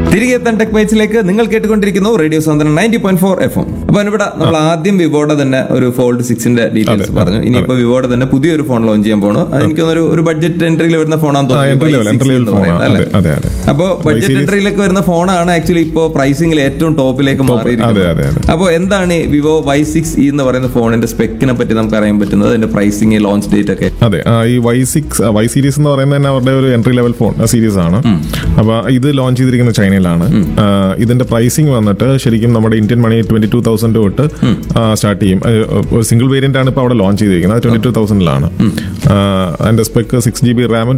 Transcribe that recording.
തിരികെ എത്താൻ ടെക് മൈറ്റ്സിലേക്ക് നിങ്ങൾ കേട്ടുകൊണ്ടിരിക്കുന്നു റേഡിയോ സ്വന്തം നയൻറ്റി പോയിന്റ് ഫോർ എഫ് എം അപ്പൊ ഇവിടെ നമ്മൾ ആദ്യം വിവോയുടെ തന്നെ ഒരു ഫോൾഡ് സിക്സിന്റെ ഡീറ്റെയിൽസ് അതെ, പറഞ്ഞു ഇനിയിപ്പോ വിവോയുടെ തന്നെ പുതിയൊരു ഫോൺ ലോഞ്ച് ചെയ്യാൻ പോണു അത് എനിക്ക് തോന്നുന്നു ഒരു- ഒരു ബഡ്ജറ്റ് എൻട്രിയിൽ വരുന്ന ഫോണാന്ന് ആ entry level entry level phone തോന്നുന്നു അതെ അതെ അതെ അപ്പോ ബഡ്ജറ്റ് series- എൻട്രിയിലേക്ക് വരുന്ന ഫോണാണ് ആക്ച്വലി ഇപ്പോ പ്രൈസിംഗിൽ ഏറ്റവും ടോപ്പിലേക്ക് അതെ, മാറിയിരിക്കുന്നത് അതെ, അതെ. അപ്പോൾ എന്താണ് ഈ വിവോ വൈ സിക്സ് ഇ എന്ന് പറയുന്ന ഫോണിന്റെ സ്പെക്കിനെ പറ്റി നമുക്ക് അറിയാൻ പറ്റുന്നത് അതിന്റെ പ്രൈസിംഗ് ലോഞ്ച് ഡേറ്റ് ഒക്കെ അതെ ആ, ഈ വൈ സിക്സ് വൈ സീരീസ് എന്ന് പറയുന്നത് തന്നെ അവരുടെ ഒരു എൻട്രി ലെവൽ ഫോൺ സീരീസ് ആണ് അപ്പൊ ഇത് ലോഞ്ച് ചെയ്തിരിക്കുന്നത് ചൈനയിലാണ് ആ, ഇതിന്റെ പ്രൈസിംഗ് വന്നിട്ട് ശരിക്കും നമ്മുടെ Indian money twenty two thousand തൊട്ട് സ്റ്റാർട്ട് ചെയ്യും സിംഗിൾ വേരിയന്റ് ആണ് ഇപ്പോൾ അവിടെ ലോഞ്ച് ചെയ്തിരിക്കുന്നത് ട്വന്റി ടു തൗസൻഡിലാണ് അതിന്റെ സ്പെക്ക് സിക്സ് ജി ബി റാമും